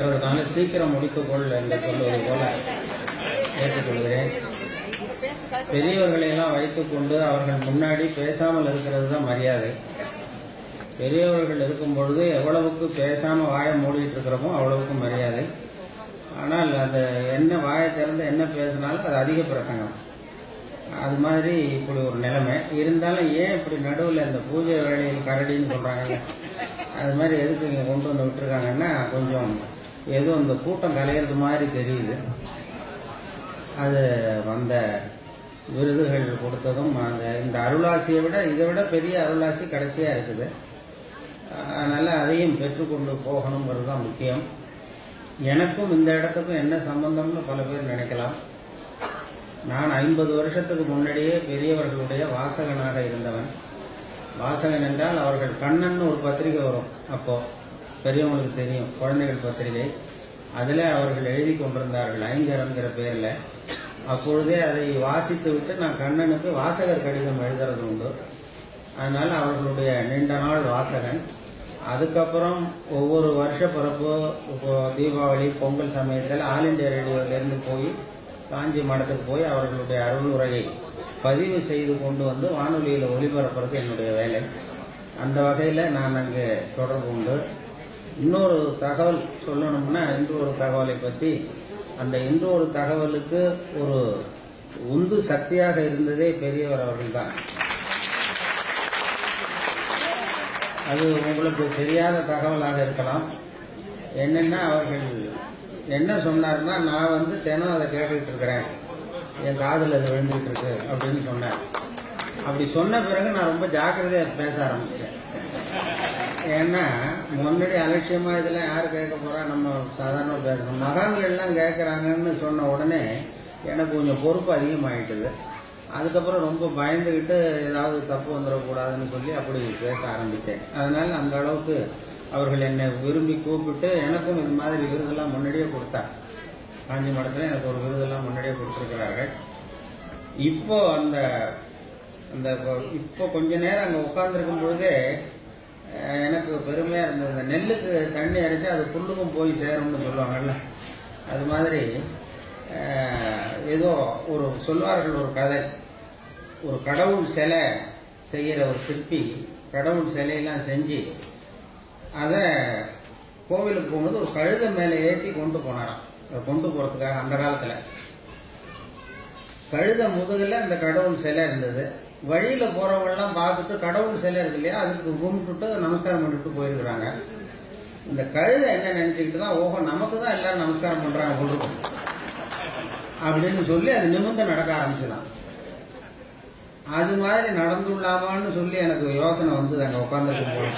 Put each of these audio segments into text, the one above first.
அதனால சீக்கிரம் முடித்துக்கொள் என்று சொல்வது போல ஏற்றுக்கொள்கிறேன் பெரியவர்களை எல்லாம் வைத்துக்கொண்டு அவர்கள் முன்னாடி பேசாமல் இருக்கிறது தான் மரியாதை பெரியவர்கள் இருக்கும் பொழுது எவ்வளவுக்கு பேசாம வாயை மூடிட்டு இருக்கிறோமோ அவ்வளவுக்கு மரியாதை ஆனால் அது என்ன வாயை திறந்து என்ன பேசினாலும் அது அதிக பிரசங்கம் அது மாதிரி இப்படி ஒரு நிலைமை இருந்தாலும் ஏன் இப்படி நடுவில் இந்த பூஜை வேலையில் கரடின்னு சொல்றாங்கல்ல அது மாதிரி எதுக்கு இங்கே கொண்டு வந்து விட்டுருக்காங்கன்னா கொஞ்சம் ஏதோ இந்த கூட்டம் கலையிறது மாதிரி தெரியுது அது வந்த விருதுகள் கொடுத்ததும் அந்த இந்த அருளாசியை விட இதை விட பெரிய அருளாசி கடைசியாக இருக்குது அதனால் அதையும் பெற்றுக்கொண்டு போகணுங்கிறது தான் முக்கியம் எனக்கும் இந்த இடத்துக்கும் என்ன சம்பந்தம்னு பல பேர் நினைக்கலாம் நான் ஐம்பது வருஷத்துக்கு முன்னாடியே பெரியவர்களுடைய வாசகனாக இருந்தவன் வாசகன் என்றால் அவர்கள் கண்ணன் ஒரு பத்திரிகை வரும் அப்போ பெரியவங்களுக்கு தெரியும் குழந்தைகள் பத்திரிகை அதில் அவர்கள் எழுதி கொண்டிருந்தார்கள் ஐங்கரங்கிற பேரில் அப்பொழுதே அதை வாசித்து விட்டு நான் கண்ணனுக்கு வாசகர் கடிதம் எழுதுறது உண்டு அதனால் அவர்களுடைய நீண்ட நாள் வாசகன் அதுக்கப்புறம் ஒவ்வொரு வருஷ பிறப்பு இப்போ தீபாவளி பொங்கல் சமயத்தில் ஆல் இண்டியா ரேடியோவிலேருந்து போய் காஞ்சி மடத்துக்கு போய் அவர்களுடைய அருளுரையை பதிவு செய்து கொண்டு வந்து வானொலியில் ஒளிபரப்புறது என்னுடைய வேலை அந்த வகையில் நான் அங்கே தொடர்பு உண்டு இன்னொரு தகவல் சொல்லணும்னா இன்று ஒரு தகவலை பற்றி அந்த இன்று ஒரு தகவலுக்கு ஒரு உந்து சக்தியாக இருந்ததே பெரியவர் அவர்கள்தான் அது உங்களுக்கு தெரியாத தகவலாக இருக்கலாம் என்னென்னா அவர்கள் என்ன சொன்னார்னா நான் வந்து தினம் அதை கேட்டுக்கிட்டு இருக்கிறேன் என் காதில் அது விழுந்துகிட்டு இருக்கு அப்படின்னு சொன்னார் அப்படி சொன்ன பிறகு நான் ரொம்ப ஜாக்கிரதையாக பேச ஆரம்பிச்சேன் ஏன்னா முன்னாடி அலட்சியமா இதெல்லாம் யார் கேட்க போறா நம்ம சாதாரண பேசணும் மகான்கள்லாம் கேட்குறாங்கன்னு சொன்ன உடனே எனக்கு கொஞ்சம் பொறுப்பு அதிகமாயிட்டுது அதுக்கப்புறம் ரொம்ப பயந்துக்கிட்டு ஏதாவது தப்பு வந்துடக்கூடாதுன்னு சொல்லி அப்படி பேச ஆரம்பித்தேன் அதனால அந்த அளவுக்கு அவர்கள் என்னை விரும்பி கூப்பிட்டு எனக்கும் இது மாதிரி விருதெல்லாம் முன்னாடியே கொடுத்தார் காஞ்சி மடத்தில் எனக்கு ஒரு விருதெல்லாம் முன்னாடியே கொடுத்துருக்கிறார்கள் இப்போ அந்த அந்த இப்போ கொஞ்ச நேரம் அங்கே உட்காந்துருக்கும் பொழுதே அஹ், எனக்கு பெருமையாக இருந்தது இந்த நெல்லுக்கு தண்ணி அடித்து அது புல்லுக்கும் போய் சேரும்னு சொல்லுவாங்கல்ல அது மாதிரி அஹ், ஏதோ ஒரு சொல்வார்கள் ஒரு கதை ஒரு கடவுள் சிலை செய்கிற ஒரு சிற்பி கடவுள் சிலையெல்லாம் செஞ்சு அதை கோவிலுக்கு போகும்போது ஒரு கழுதை மேலே ஏற்றி கொண்டு போனாராம் அதை கொண்டு போகிறதுக்காக அந்த காலத்தில் கழுத முதுகுல அந்த கடவுள் சிலை இருந்தது வழியில போறவங்கெல்லாம் பார்த்துட்டு கடவுள் சிலை இருக்கு இல்லையா அதுக்கு கும்பிட்டுட்டு நமஸ்காரம் பண்ணிட்டு போயிருக்கிறாங்க இந்த கழுதை என்ன நினைச்சுக்கிட்டு தான் ஓஹோ நமக்கு தான் எல்லாரும் நமஸ்காரம் பண்றாங்க கொண்டிருக்கோம் அப்படின்னு சொல்லி அது நிமிர்ந்து நடக்க ஆரம்பிச்சுதான் அது மாதிரி நடந்துள்ளாமான்னு சொல்லி எனக்கு யோசனை வந்தது அங்க உட்காந்துருக்கும் போது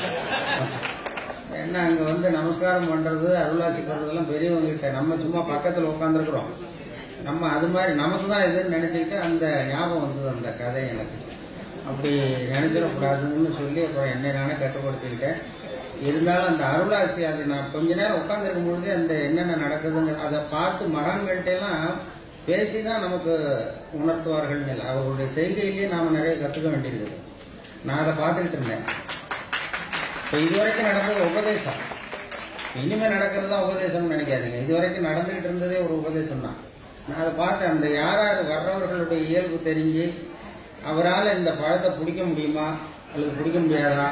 ஏன்னா அங்க வந்து நமஸ்காரம் பண்றது அருளாசி பண்றதெல்லாம் பெரியவங்க கிட்ட நம்ம சும்மா பக்கத்துல உட்காந்துருக்குறோம் நம்ம அது மாதிரி நமக்கு தான் இதுன்னு நினைச்சுக்கிட்டு அந்த ஞாபகம் வந்தது அந்த கதை எனக்கு அப்படி நினைச்சிடக்கூடாதுன்னு சொல்லி அப்புறம் என்னை நானே கட்டுப்படுத்திக்கிட்டேன் இருந்தாலும் அந்த அருளாசி அது நான் கொஞ்ச நேரம் உட்காந்துருக்கும் பொழுதே அந்த என்னென்ன நடக்குதுங்க அதை பார்த்து மகான்கள்ட்ட எல்லாம் பேசி தான் நமக்கு உணர்த்துவார்கள் இல்லை அவர்களுடைய செய்கையிலேயே நாம் நிறைய கற்றுக்க வேண்டியிருக்குது நான் அதை பார்த்துக்கிட்டு இருந்தேன் இப்போ இதுவரைக்கும் நடந்தது உபதேசம் இனிமே நடக்கிறது தான் உபதேசம்னு நினைக்காதீங்க இதுவரைக்கும் நடந்துகிட்டு இருந்ததே ஒரு உபதேசம் தான் நான் அதை பார்த்தேன் அந்த யார் யார் வர்றவர்களுடைய இயல்பு தெரிஞ்சு அவரால் இந்த பழத்தை பிடிக்க முடியுமா அல்லது பிடிக்க முடியாதா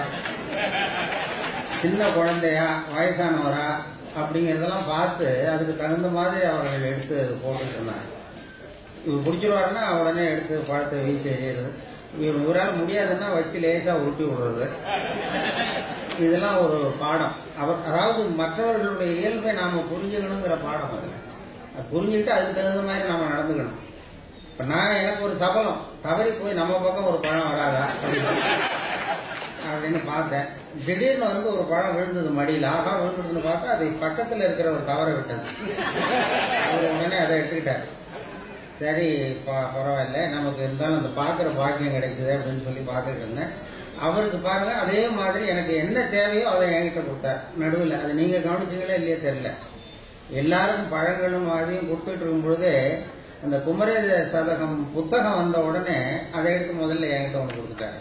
சின்ன குழந்தையா வயசானவரா அப்படிங்கிறதெல்லாம் பார்த்து அதுக்கு தகுந்த மாதிரி அவர்கள் எடுத்து அது போட்டுட்டு இருந்தாங்க இவர் பிடிச்சிருவாருன்னா உடனே எடுத்து பழத்தை வீசி எறியறது இவர் இவரால் முடியாதுன்னா வச்சு லேசாக உருட்டி விடுறது இதெல்லாம் ஒரு பாடம் அவர் அதாவது மற்றவர்களுடைய இயல்பை நாம புரிஞ்சுக்கணுங்கிற பாடம் அது அது புரிஞ்சுக்கிட்டு அதுக்கு தகுந்த மாதிரி நாம நடந்துக்கணும் இப்ப நான் எனக்கு ஒரு சபலம் தவறி போய் நம்ம பக்கம் ஒரு பழம் வராதா அப்படின்னு பார்த்தேன் திடீர்னு வந்து ஒரு பழம் விழுந்தது மடியில் ஆகா விழுந்ததுன்னு பார்த்தா அது பக்கத்துல இருக்கிற ஒரு தவற விட்டது அவர் உடனே அதை எடுத்துக்கிட்டார் சரி ப- பரவாயில்ல நமக்கு இருந்தாலும் அந்த பார்க்குற பாக்கியம் கிடைச்சது அப்படின்னு சொல்லி பார்த்துட்டு இருந்தேன் அவருக்கு பாருங்க அதே மாதிரி எனக்கு என்ன தேவையோ அதை என்கிட்ட கொடுத்தார் நடுவில் அது நீங்க கவனிச்சீங்களா இல்லையே தெரியல எல்லாருக்கும் பழங்களும் அதையும் கொடுத்துட்டு இருக்கும் பொழுதே அந்த குமரேச சதகம் புத்தகம் வந்த உடனே அதை எடுத்து முதல்ல என்கிட்ட ஒன்று கொடுத்துட்டாரு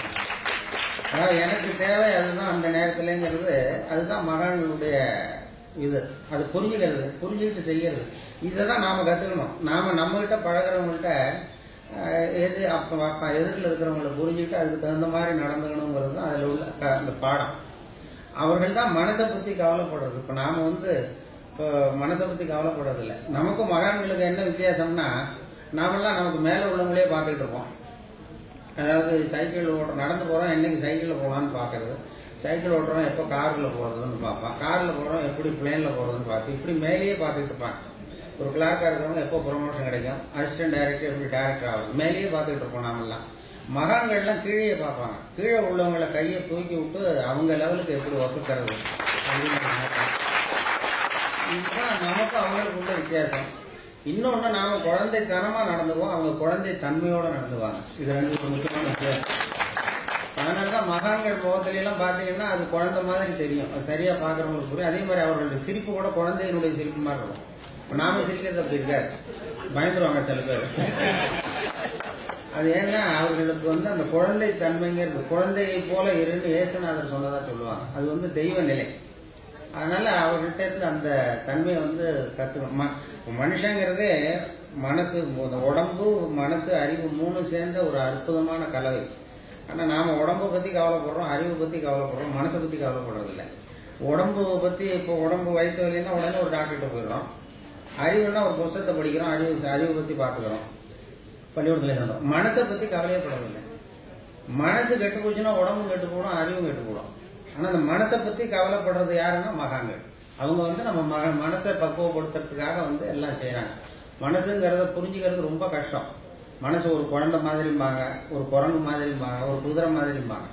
அதாவது எனக்கு தேவை அதுதான் அந்த நேரத்துலங்கிறது அதுதான் மகான்களுடைய இது அது புரிஞ்சுக்கிறது புரிஞ்சுக்கிட்டு செய்யறது இதை தான் நாம் கற்றுக்கணும் நாம் நம்மகிட்ட பழகிறவங்கள்ட்ட அஹ், எது அப்போ அப்போ எதிரில் இருக்கிறவங்கள புரிஞ்சுக்கிட்டு அதுக்கு தகுந்த மாதிரி நடந்துக்கணுங்கிறது தான் அதில் உள்ள க- அந்த பாடம் அவர்கள் தான் மனசை பற்றி கவலைப்படுறது இப்போ நாம் வந்து இப்போ மனசை பற்றி கவலைப்படுறதில்ல நமக்கும் மகான்களுக்கு என்ன வித்தியாசம்னா நாமெல்லாம் நமக்கு மேலே உள்ளவங்களே பார்த்துக்கிட்டு இருப்போம் அதாவது சைக்கிள் ஓட்ட நடந்து போகிறோம் என்னைக்கு சைக்கிளில் போகலான்னு பார்க்கறது சைக்கிள் ஓட்டுறோம் எப்போ காரில் போகிறதுன்னு பார்ப்பான் காரில் போகிறோம் எப்படி பிளேனில் போகிறதுன்னு பார்த்து இப்படி மேலேயே பார்த்துக்கிட்டு இருப்பான் ஒரு கிளார்க்காக இருக்கிறவங்க எப்போ ப்ரொமோஷன் கிடைக்கும் அசிஸ்டன்ட் டைரக்டர் எப்படி டேரக்டர் ஆகும் மேலேயே பார்த்துக்கிட்டு இருப்போம் நாமெல்லாம் மகான்கள்லாம் கீழே பார்ப்பாங்க கீழே உள்ளவங்கள கையை தூக்கி விட்டு அவங்க லெவலுக்கு எப்படி ஒத்துக்கிறது அப்படின்னு நினைப்பாங்க. இதுதான் நமக்கு அவங்களுக்கு உள்ள வித்தியாசம் இன்னொன்று நாம குழந்தைத்தனமா நடந்துக்குவோம் அவங்க குழந்தை தன்மையோட நடந்துவாங்க இது ரெண்டு ஒரு முக்கியமான வித்தியாசம் அதனாலதான் மகான்கள் முகத்துல எல்லாம் பாத்தீங்கன்னா அது குழந்தை மாதிரி தெரியும் அது சரியா பாக்குறவங்களுக்கு புரியும் அதே மாதிரி அவர்களுடைய சிரிப்பு கூட குழந்தையினுடைய சிரிப்பு மாதிரி இருக்கும் இப்ப நாம சிரிக்கிறது அப்படி இருக்காது பயந்துருவாங்க சில பேர் அது ஏன்னா அவர்களுக்கு வந்து அந்த குழந்தை தன்மைங்கிறது குழந்தையை போல இருந்து இயேசுநாதர் சொன்னதா சொல்லுவாங்க அது வந்து தெய்வ நிலை அதனால அவர்கிட்ட இருந்து அந்த தன்மையை வந்து கத்துக்கணும் ம- மனுஷங்கிறதே மனசு இந்த உடம்பு மனசு அறிவு மூணு சேர்ந்த ஒரு அற்புதமான கலவை ஆனா நாம உடம்பை பத்தி கவலைப்படுறோம் அறிவை பத்தி கவலைப்படுறோம் மனசை பத்தி கவலைப்படுறதில்ல உடம்பு பத்தி இப்போ உடம்பு வயிற்று வலின்னா உடனே ஒரு டாக்டர்கிட்ட போயிடுறோம் அறிவுன்னா ஒரு புஸ்தகத்தை படிக்கிறோம் அறிவு அறிவை பத்தி பார்த்துக்கிறோம் பள்ளிக்கூடத்துல இருந்தோம் மனசை பத்தி கவலையப்படவில்லை மனசு கெட்டு போச்சுன்னா உடம்பும் கெட்டு போடும் அறிவும் கெட்டு போடும் ஆனா அந்த மனசை பத்தி கவலைப்படுறது யாருன்னா மகான்கள் அவங்க வந்து நம்ம ம- மனசை பக்குவப்படுத்துறதுக்காக வந்து எல்லாம் செய்யறாங்க மனசுங்கிறத புரிஞ்சுக்கிறது ரொம்ப கஷ்டம் மனசு ஒரு குழந்தை மாதிரிம்பாங்க ஒரு குரங்கு மாதிரிம்பாங்க ஒரு குதிரை மாதிரிம்பாங்க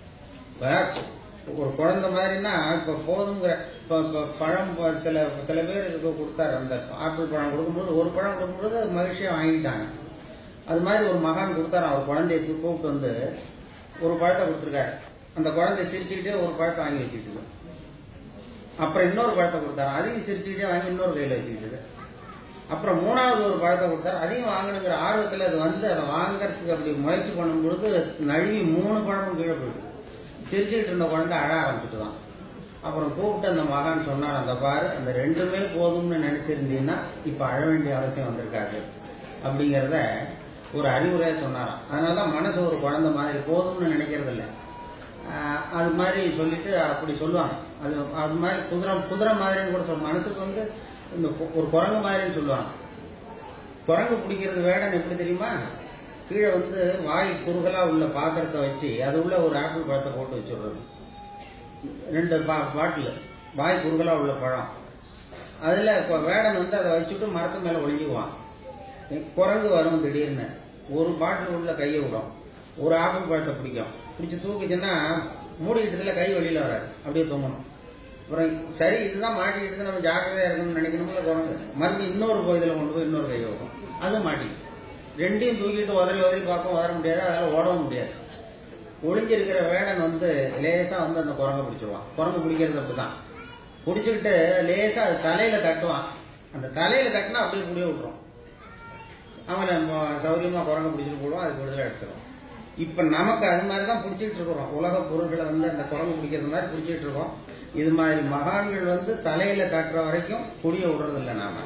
இப்ப ஒரு குழந்தை மாதிரின்னா இப்ப போதுங்கிற இப்ப இப்ப பழம் ப- சில சில பேர் இதுக்கு கொடுத்தாரு அந்த ஆப்பிள் பழம் கொடுக்கும்போது ஒரு பழம் கொடுக்கும்போது மகிழ்ச்சியா வாங்கிட்டாங்க அது மாதிரி ஒரு மகான் கொடுத்தாரு அவர் குழந்தைய தூ- கூப்பிட்டு வந்து ஒரு பழத்தை கொடுத்துருக்காரு அந்த குழந்தை சிரிச்சுக்கிட்டே ஒரு பழத்தை வாங்கி வச்சுக்கிட்டு அப்புறம் இன்னொரு பழத்தை கொடுத்தாரு அதையும் சிரிச்சுக்கிட்டே வாங்கி இன்னொரு கையில வச்சுக்கிட்டு அப்புறம் மூணாவது ஒரு பழத்தை கொடுத்தாரு அதையும் வாங்கணுங்கிற ஆர்வத்துல அது வந்து அதை வாங்குறதுக்கு அப்படி முயற்சி பண்ணும்பொழுது நழுவி மூணு பழமும் கீழே போயிடுது சிரிச்சுக்கிட்டு இருந்த குழந்தை அழ ஆரம்பிச்சுட்டு தான் அப்புறம் கூப்பிட்டு அந்த மகான் சொன்னார் அந்த பாரு அந்த ரெண்டுமே போதும்னு நினைச்சிருந்தீங்கன்னா இப்ப அழ வேண்டிய அவசியம் வந்திருக்காது அப்படிங்கிறத ஒரு அறிவுரையை சொன்னாராம் அதனாலதான் மனசு ஒரு குழந்தை மாதிரி போதும்னு நினைக்கிறது இல்லை ஆஹ் அது மாதிரி சொல்லிட்டு அப்படி சொல்லுவாங்க அது அது மாதிரி குதிரை குதிரை மாதிரின்னு கூட சொல்லுவாங்க மனசுக்கு வந்து இந்த கு- ஒரு குரங்கு மாதிரின்னு சொல்லுவாங்க குரங்கு பிடிக்கிறது வேடன் எப்படி தெரியுமா கீழே வந்து வாய் குறுகலா உள்ள பாத்திரத்தை வச்சு அது உள்ள ஒரு ஆப்பிள் பழத்தை போட்டு வச்சுடுறது ரெண்டு பா பாட்டில் வாய் குறுகலா உள்ள பழம் அதுல இப்ப வேடன் வந்து அதை வச்சுட்டு மரத்து மேல ஒளிஞ்சுக்குவான் குரங்கு வரும் திடீர்னு ஒரு பாட்டில் உள்ள கையை விடும் ஒரு ஆப்பிள் பழத்தை பிடிக்கும் பிடிச்சு தூக்குச்சுன்னா மூடிக்கிட்டதுல கை வெளியில வராது அப்படியே தொங்கணும் அப்புறம் சரி இதுதான் மாட்டிக்கிட்டு நம்ம ஜாக்கிரதையா இருக்கணும்னு நினைக்கணும்ல குரங்கு மறுபடியும் இன்னொரு கோயிலில் கொண்டு போய் இன்னொரு கையை விடும் அதுவும் மாட்டிக்கும் ரெண்டையும் தூக்கிட்டு உதறி உதறி பார்க்க உதற முடியாது அதனால ஓடவும் முடியாது ஒளிஞ்சிருக்கிற வேடன் வந்து லேசா வந்து அந்த குரங்கை பிடிச்சிருவான் குரங்கு பிடிக்கிறது அப்படிதான் பிடிச்சிக்கிட்டு லேசா அது தலையில தட்டுவான் அந்த தலையில தட்டினா அப்படியே புடிய விட்டுரும் அவனை ம- சௌரியமா குரங்க பிடிச்சிட்டு போடுவான் அதுக்கு விடுதலை எடுத்துரும் இப்ப நமக்கு அது மாதிரி தான் பிடிச்சிட்டு இருக்கிறோம் உலக பொருள்களை வந்து அந்த குரங்கு பிடிக்கிறது மாதிரி பிடிச்சிட்டு இருக்கோம் இது மாதிரி மகான்கள் வந்து தலையில தட்டுற வரைக்கும் புடிய விடுறது இல்லை நாம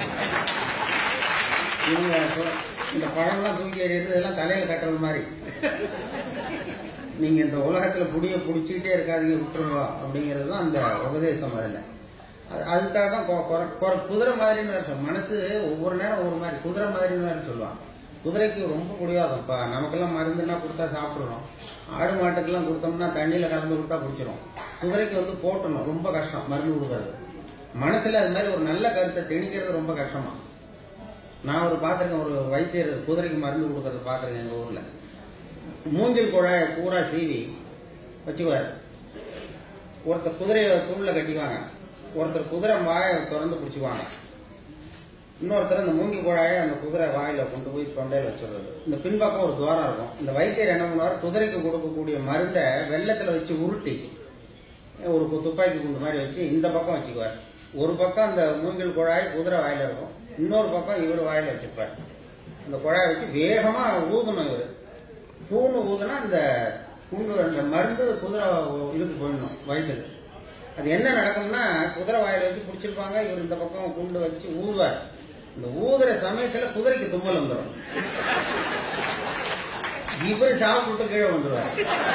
இவங்க சொ- இந்த பழம்லாம் தூக்கி எறியறது இதெல்லாம் தலையில கட்டுறது மாதிரி நீங்க இந்த உலகத்துல புடிய புடிச்சுக்கிட்டே இருக்காதீங்க விட்டுருவோம் அப்படிங்கிறது தான் அந்த உபதேசம் அதுல அது- அதுக்காக தான் கொ- கொர- கொர- குதிரை மாதிரின்னு இருக்கும் மனசு ஒவ்வொரு நேரம் ஒவ்வொரு மாதிரி குதிரை மாதிரின்னு வேற சொல்லுவாங்க குதிரைக்கு ரொம்ப பிடிவாதம் இப்ப நமக்கெல்லாம் மருந்துன்னா கொடுத்தா சாப்பிடுறோம் ஆடு மாட்டுக்கெல்லாம் கொடுத்தோம்னா தண்ணியில கலந்து கொடுத்தா குடிச்சிடும் குதிரைக்கு வந்து போட்டணும் ரொம்ப கஷ்டம் மருந்து கொடுக்கறது மனசுல அது மாதிரி ஒரு நல்ல கருத்தை திணிக்கிறது ரொம்ப கஷ்டமா நான் ஒரு பார்த்திருக்கேன் ஒரு வைத்தியர் குதிரைக்கு மருந்து கொடுக்கறது பார்த்திருக்கேன் எங்க ஊர்ல மூங்கில் குழாயை பூரா சீவி வச்சுக்குவார் ஒருத்தர் குதிரையை தூண்ல கட்டிக்குவாங்க ஒருத்தர் குதிரை வாயை திறந்து பிடிச்சிக்குவாங்க இன்னொருத்தர் இந்த மூங்கி குழாயை அந்த குதிரை வாயில கொண்டு போய் தொண்டையில வச்சிடுறது இந்த பின்பக்கம் ஒரு துவாரம் இருக்கும் இந்த வைத்தியர் என்ன பண்ணுவார் குதிரைக்கு கொடுக்கக்கூடிய மருந்தை வெள்ளத்துல வச்சு உருட்டி ஒரு கு- துப்பாக்கி குண்டு மாதிரி வச்சு இந்த பக்கம் வச்சுக்குவார் ஒரு பக்கம் அந்த மூங்கில் குழாய் குதிரை வாயில இருக்கும் இன்னொரு பக்கம் இவர் வாயில வச்சிருப்பார் அந்த குழாயை வச்சு வேகமா ஊதணும் இவர் பூணு ஊதுனா அந்த பூண்டு அந்த மருந்து குதிரை இதுக்கு போயிடணும் வயிற்றுக்கு அது என்ன நடக்கும்னா குதிரை வாயில வச்சு பிடிச்சிருப்பாங்க இவர் இந்த பக்கம் குண்டு வச்சு ஊதுவார் இந்த ஊதுற சமயத்துல குதிரைக்கு தும்மல் வந்துடும் இவர் சாப்பிட்டு கீழே வந்துருவார்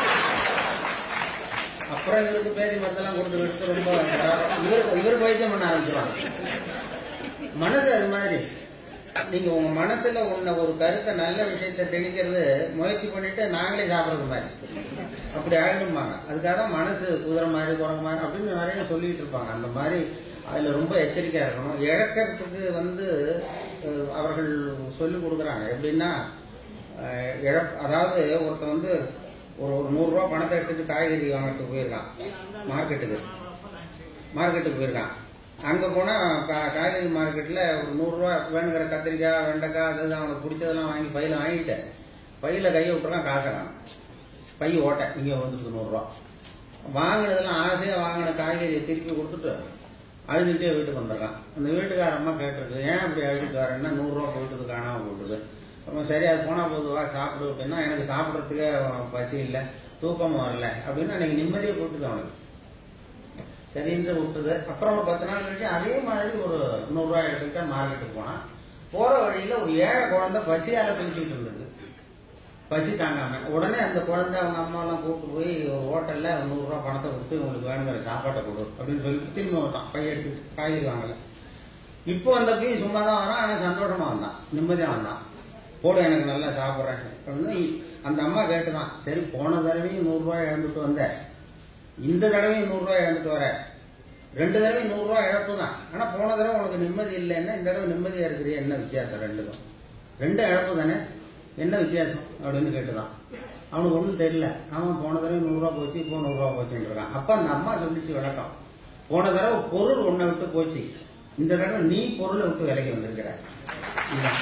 அப்புறம் இவருக்கு பேதி மருந்தெல்லாம் கொடுத்து விட்டு ரொம்ப இவர் இவர் வைத்தியம் பண்ண ஆரம்பிச்சிருவாங்க மனசு அது மாதிரி நீங்க உங்க மனசுல உன்ன ஒரு கருத்தை நல்ல விஷயத்தை திணிக்கிறது முயற்சி பண்ணிட்டு நாங்களே சாப்பிடுறது மாதிரி அப்படி ஆயிடும்பாங்க அதுக்காக தான் மனசு குதிரை மாதிரி குரங்கு மாதிரி அப்படின்னு நிறைய சொல்லிட்டு இருப்பாங்க அந்த மாதிரி அதுல ரொம்ப எச்சரிக்கையா இருக்கணும் இழக்கிறதுக்கு வந்து அஹ், அவர்கள் சொல்லி கொடுக்குறாங்க எப்படின்னா அஹ், இழப் அதாவது ஒருத்தன் வந்து ஒரு ஒரு நூறுரூவா பணத்தை எடுத்துட்டு காய்கறி வாங்கறதுக்கு போயிருக்கான் மார்க்கெட்டுக்கு மார்க்கெட்டுக்கு போயிருக்கான் அங்கே போனால் கா காய்கறி மார்க்கெட்டில் ஒரு நூறுரூவா வேணுங்கிற கத்திரிக்காய் வெண்டைக்காய் அது இது அவனுக்கு பிடிச்சதெல்லாம் வாங்கி பையில் வாங்கிட்டு பையில் கையை விட்டுறான் காசை காணும் பை ஓட்டை இங்கே வந்துருக்கு நூறுரூவா வாங்கினதெல்லாம் ஆசையாக வாங்கின காய்கறியை திருப்பி கொடுத்துட்டு அழுதுகிட்டே வீட்டுக்கு வந்துடுறான் அந்த வீட்டுக்கார அம்மா கேட்டிருக்கு ஏன் இப்படி அழுதுட்டு வரேன்னா நூறுரூவா போயிட்டது காணாமல் போட்டுது அப்புறம் சரி அது போனால் போதுவா சாப்பிடு அப்படின்னா எனக்கு சாப்பிட்றதுக்கே பசி இல்லை தூக்கமும் வரல அப்படின்னா எனக்கு நிம்மதியை போட்டுது அவனுக்கு சரின்னு விட்டுது அப்புறம் ஒரு பத்து நாள் கழிச்சு அதே மாதிரி ஒரு நூறுரூவா எடுத்துக்கிட்ட மார்க்கெட்டுக்கு போனான் போற வழியில ஒரு ஏழை குழந்தை பசியால துடிச்சிட்டு இருந்தது பசி தாங்காம உடனே அந்த குழந்தை அவங்க அம்மா எல்லாம் கூப்பிட்டு போய் ஒரு ஹோட்டல்ல நூறுரூவா பணத்தை கொடுத்து உங்களுக்கு வேணுங்கிற சாப்பாட்டை கொடு அப்படின்னு சொல்லிட்டு திரும்பி வந்தான் பைய எடுத்து காய்கறி வாங்கல இப்போ அந்த பையன் சும்மா தான் வரான் ஆனா சந்தோஷமா வந்தான் நிம்மதியா வந்தான் போடு எனக்கு நல்லா சாப்பிட்றேன் அப்படின்னு அந்த அம்மா கேட்டுதான் சரி போன தடவையும் நூறுரூவா இழந்துட்டு வந்த இந்த தடவையும் நூறுரூவா இழந்துட்டு வர ரெண்டு தடவையும் நூறுரூவா இழப்பு தான் ஆனா போன தடவை உனக்கு நிம்மதி இல்லைன்னா இந்த தடவை நிம்மதியா இருக்கிறிய என்ன வித்தியாசம் ரெண்டுக்கும் ரெண்டு இழப்பு தானே என்ன வித்தியாசம் அப்படின்னு கேட்டுதான் அவனுக்கு ஒன்றும் தெரியல அவன் போன தடவை நூறுரூவா போச்சு இப்போ நூறுரூவா போச்சுன்னு இருக்கான் அப்ப அந்த அம்மா சொல்லிச்சு விளக்கம் போன தடவை பொருள் ஒன்றை விட்டு போச்சு இந்த தடவை நீ பொருளை விட்டு விலைக்கு வந்திருக்கிற இதுதான்.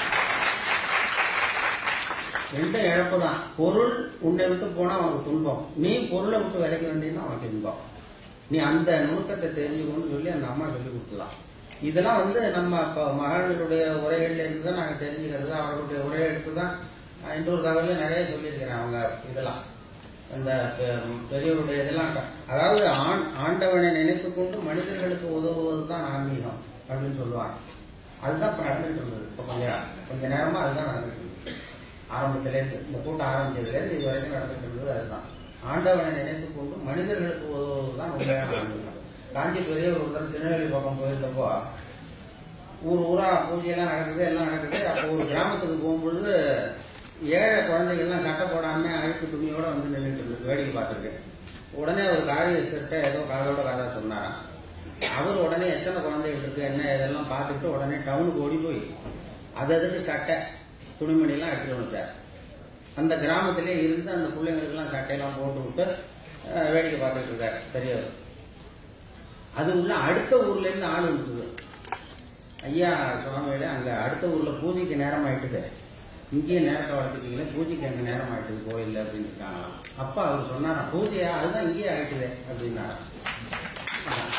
ரெண்டு இழப்பு தான் பொருள் உன்னை விட்டு போனா உனக்கு துன்பம் நீ பொருளை விட்டு விலைக்கு வந்தீங்கன்னா உனக்கு இன்பம் நீ அந்த நுணுக்கத்தை தெரிஞ்சுக்கணும்னு சொல்லி அந்த அம்மா சொல்லி கொடுத்துலாம் இதெல்லாம் வந்து நம்ம இப்போ மகான்களுடைய உரைகள்ல இருந்து தான் நாங்கள் தெரிஞ்சுக்கிறது அவர்களுடைய உரையை எடுத்து தான் நான் இன்னொரு தகவலையும் நிறைய சொல்லியிருக்கிறேன் அவங்க இதெல்லாம் இந்த பெ- பெரியவருடைய இதெல்லாம் க- அதாவது ஆண் ஆண்டவனை நினைத்து கொண்டு மனிதர்களுக்கு உதவுவது தான் ஆன்மீகம் அப்படின்னு சொல்லுவாங்க அதுதான் இப்போ நடந்துட்டு இருந்தது இப்போ கொஞ்ச கொஞ்ச நேரமா அதுதான் நடந்துட்டு இருந்தது ஆரம்பத்திலேருந்து இந்த கூட்டம் ஆரம்பிச்சதுலேருந்து இது வரைக்கும் நடந்துட்டு இருந்தது அதுதான் ஆண்டவனை நினைத்து கொண்டு மனிதர்களுக்கு உதவுவது தான் உண்மையான ஆன்மீகம் காஞ்சி பெரிய ஒரு தடவை திருநெல்வேலி பக்கம் போயிருந்தப்போ ஊர் ஊரா பூஜையெல்லாம் நடக்குது எல்லாம் நடக்குது அப்போ ஒரு கிராமத்துக்கு போகும்பொழுது ஏழை குழந்தைகள்லாம் சட்டை போடாம அழுக்கு துணியோட வந்து நின்றுட்டு இருக்கு வேடிக்கை பார்த்துருக்கேன் உடனே ஒரு காரிய சிறுட்டை ஏதோ காதோட காதா சொன்னாராம் அவர் உடனே எத்தனை குழந்தைகள் இருக்கு என்ன இதெல்லாம் பார்த்துட்டு உடனே டவுனுக்கு ஓடி போய் அது அதுக்கு சட்டை துணிமணிலாம் எடுத்துட்டு வந்துட்டார் அந்த கிராமத்திலே இருந்து அந்த பிள்ளைங்களுக்கெல்லாம் சட்டையெல்லாம் போட்டு விட்டு அஹ், வேடிக்கை பார்த்துட்டு இருக்காரு பெரியவர் அது உள்ள அடுத்த ஊர்ல இருந்து ஆள் இருக்குது ஐயா சுவாமிகளே அங்க அடுத்த ஊர்ல பூஜைக்கு நேரம் ஆயிட்டுது இங்கேயே நேரத்தை வளர்த்துட்டீங்களே பூஜைக்கு அங்க நேரம் ஆயிட்டுது கோயில்ல அப்படின்னு இருக்காங்களாம் அப்பா அவர் சொன்னாராம் பூஜையா அதுதான் இங்கேயே ஆயிட்டுதே அப்படின்னாராம் அதான்.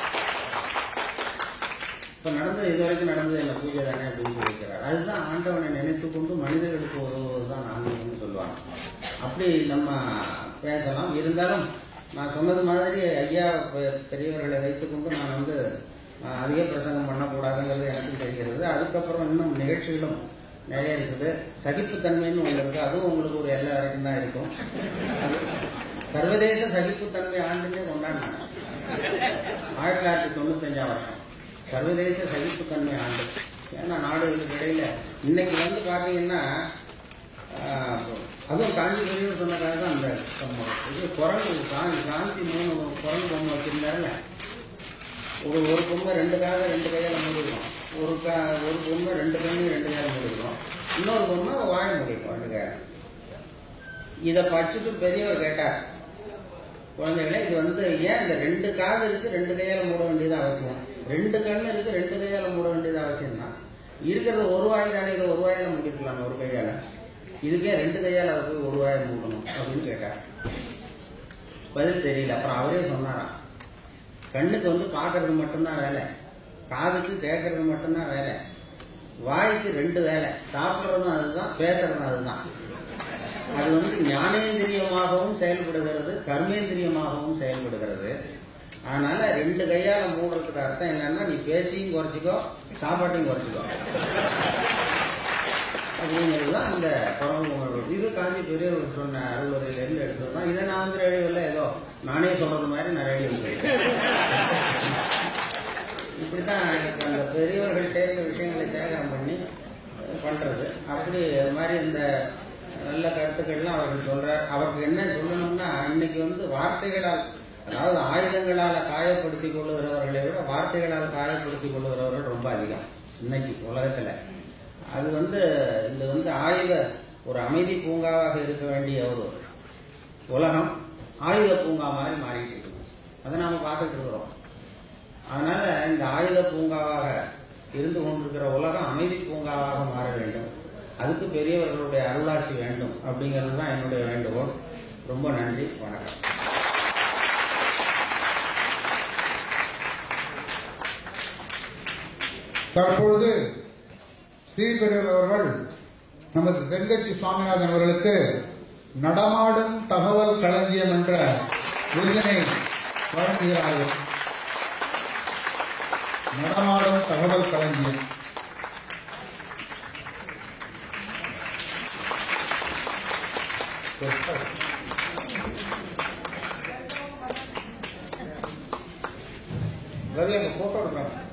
இப்ப நடந்தது இது வரைக்கும் நடந்தது என்ன பூஜை தானே அப்படின்னு சொல்லியிருக்கிறார் அதுதான் ஆண்டவனை நினைத்து கொண்டு மனிதர்களுக்கு உதவுவதுதான் ஆன்மீகம்னு சொல்லுவாங்க அப்படி நம்ம பேசலாம் இருந்தாலும் நான் சொன்னது மாதிரி ஐயா பெ- பெரியவர்களை வைத்துக்கொண்டு நான் வந்து நான் அதிக பிரசங்கம் பண்ணக்கூடாதுங்கிறது எனக்கு தெரிகிறது அதுக்கப்புறம் இன்னும் நிகழ்ச்சிகளும் நிறைய இருக்குது சகிப்புத்தன்மைன்னு ஒன்று இருக்கு அதுவும் உங்களுக்கு ஒரு எல்லா வரைக்கும் தான் இருக்கும் அது சர்வதேச சகிப்புத்தன்மை ஆண்டுன்னே கொண்டாடினாங்க ஆயிரத்தி தொள்ளாயிரத்தி தொண்ணூத்தஞ்சாம் வருஷம் சர்வதேச சகிப்புத்தன்மை ஆண்டு ஏன்னா நாடுகளுக்கு இடையில இன்னைக்கு வந்து பார்த்தீங்கன்னா ஆஹ், அதுவும் காஞ்சி பெரியவர் சொன்னதாக தான் அந்த நம்ம இது குரங்கு காந்தி காந்தி மூணு குரங்கு பொம்மை வச்சிருந்தாருல ஒரு ஒரு பொம்மை ரெண்டு காக ரெண்டு கையால மூடிடும் ஒரு கா ஒரு பொம்மை ரெண்டு கண்ணு ரெண்டு கையால மூடிடும் இன்னொரு பொம்மை வாய முடியும் ரெண்டு கையால இதை படிச்சுட்டு பெரியவர் கேட்டார் குழந்தைகளே இது வந்து ஏன் இந்த ரெண்டு காது இருக்கு ரெண்டு கையால மூட வேண்டியது அவசியம் ரெண்டு கண்ணு இருக்கு ரெண்டு கையால மூட வேண்டியது அவசியம் தான் இருக்கிறது ஒரு வாய் தானே இதை ஒரு வாயில மூடிருக்கலாம் ஒரு கையால இதுக்கே ரெண்டு கையால அதை போய் ஒரு வாயை மூடணும் அப்படின்னு கேட்டார் பதில் தெரியல அப்புறம் அவரே சொன்னாராம் கண்ணுக்கு வந்து பார்க்கறது மட்டும்தான் வேலை காதுக்கு கேட்கறது மட்டும்தான் வேலை வாய்க்கு ரெண்டு வேலை சாப்பிட்றதும் அதுதான் பேசுறதும் அதுதான் அது வந்து ஞானேந்திரியமாகவும் செயல்படுகிறது கர்மேந்திரியமாகவும் செயல்படுகிறது அதனால ரெண்டு கையால மூடுறதுக்கு அர்த்தம் என்னன்னா நீ பேச்சையும் குறைச்சிக்கோ சாப்பாட்டையும் குறைச்சிக்கோ அப்படிங்கிறது தான் அந்த குரங்கு உணர்வு இது காஞ்சி பெரியவர் சொன்ன அறுபதுலேருந்து எடுத்துருக்கோம் இதை நான் வந்து ரேடியோவில் ஏதோ நானே சொல்றது மாதிரி நான் ரேடியோ இப்படித்தான் எனக்கு அந்த பெரியவர்கள்ட்ட இந்த விஷயங்களை சேகரம் பண்ணி அஹ், பண்றது அப்படி அது மாதிரி இந்த நல்ல கருத்துக்கள்லாம் அவர்கள் சொல்றார் அவருக்கு என்ன சொல்லணும்னா இன்னைக்கு வந்து வார்த்தைகளால் அதாவது ஆயுதங்களால காயப்படுத்திக் கொள்ளுகிறவர்களை விட வார்த்தைகளால் காயப்படுத்திக் கொள்ளுகிறவர்கள் ரொம்ப அதிகம் இன்னைக்கு உலகத்துல அது வந்து இது வந்து ஆயுத ஒரு அமைதி பூங்காவாக இருக்க வேண்டிய ஒரு உலகம் ஆயுத பூங்கா மாதிரி மாறிட்டு இருக்கு அதை நாம பார்த்துட்டு இருக்கிறோம் அதனால இந்த ஆயுத பூங்காவாக இருந்து கொண்டிருக்கிற உலகம் அமைதி பூங்காவாக மாற வேண்டும் அதுக்கு பெரியவர்களுடைய அருளாசி வேண்டும் அப்படிங்கிறது தான் என்னுடைய வேண்டுகோள் ரொம்ப நன்றி வணக்கம் தற்பொழுது ஸ்ரீபெரியர் அவர்கள் நமது தென்கட்சி சுவாமிநாதன் அவர்களுக்கு நடமாடும் தகவல் களஞ்சியம் என்ற விருதினை வழங்குகிறார்கள் நடமாடும் தகவல் களஞ்சியம் ரவி அங்க போட்டோ எடுக்கிறாங்க